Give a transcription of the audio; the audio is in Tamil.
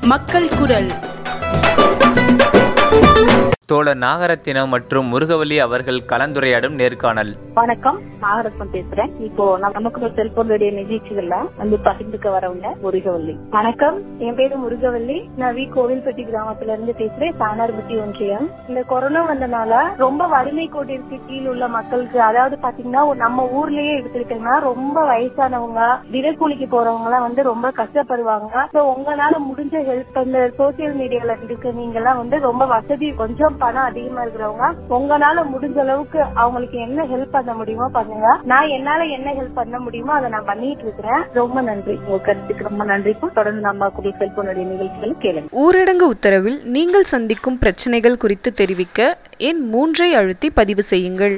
மக்கள் குரல் தோழர் நாகரத்தினம் மற்றும் முருகவல்லி அவர்கள் கலந்துரையாடும் நேர்காணல் வணக்கம் நாகரத்னம் பேசுறேன் இப்போ நம்ம- நமக்கு ஒரு செல்போன் ரேடியோ நிகழ்ச்சிகள்ல வந்து பகிர்ந்துக்க வரவங்க முருகவல்லி வணக்கம் என் பேரு முருகவல்லி நான் வி கோவில்பட்டி கிராமத்துல இருந்து பேசுறேன் சானார்பட்டி ஒன்றியம் இந்த கொரோனா வந்தனால ரொம்ப வறுமை கோட்டிற்கு கீழ் உள்ள மக்களுக்கு அதாவது பாத்தீங்கன்னா நம்ம ஊர்லயே எடுத்துக்கிட்டீங்கன்னா ரொம்ப வயசானவங்க தினக்கூலிக்கு போறவங்க எல்லாம் வந்து ரொம்ப கஷ்டப்படுவாங்க சோ உங்களால முடிஞ்ச ஹெல்ப் இந்த சோசியல் மீடியால இருக்க நீங்க எல்லாம் வந்து ரொம்ப வசதி கொஞ்சம் பணம் அதிகமா இருக்கிறவங்க உங்களால முடிஞ்ச அளவுக்கு அவங்களுக்கு என்ன ஹெல்ப் பண்ண முடியுமோ பண்ணுங்க நான் என்னால என்ன ஹெல்ப் பண்ண முடியுமோ அதை நான் பண்ணிட்டு இருக்கிறேன் ரொம்ப நன்றி உங்க கருத்துக்கு ரொம்ப நன்றி தொடர்ந்து நம்ம கூடிய செல்போனுடைய நிகழ்ச்சிகள் கேளுங்க ஊரடங்கு உத்தரவில் நீங்கள் சந்திக்கும் பிரச்சனைகள் குறித்து தெரிவிக்க எண் மூன்றை அழுத்தி பதிவு செய்யுங்கள்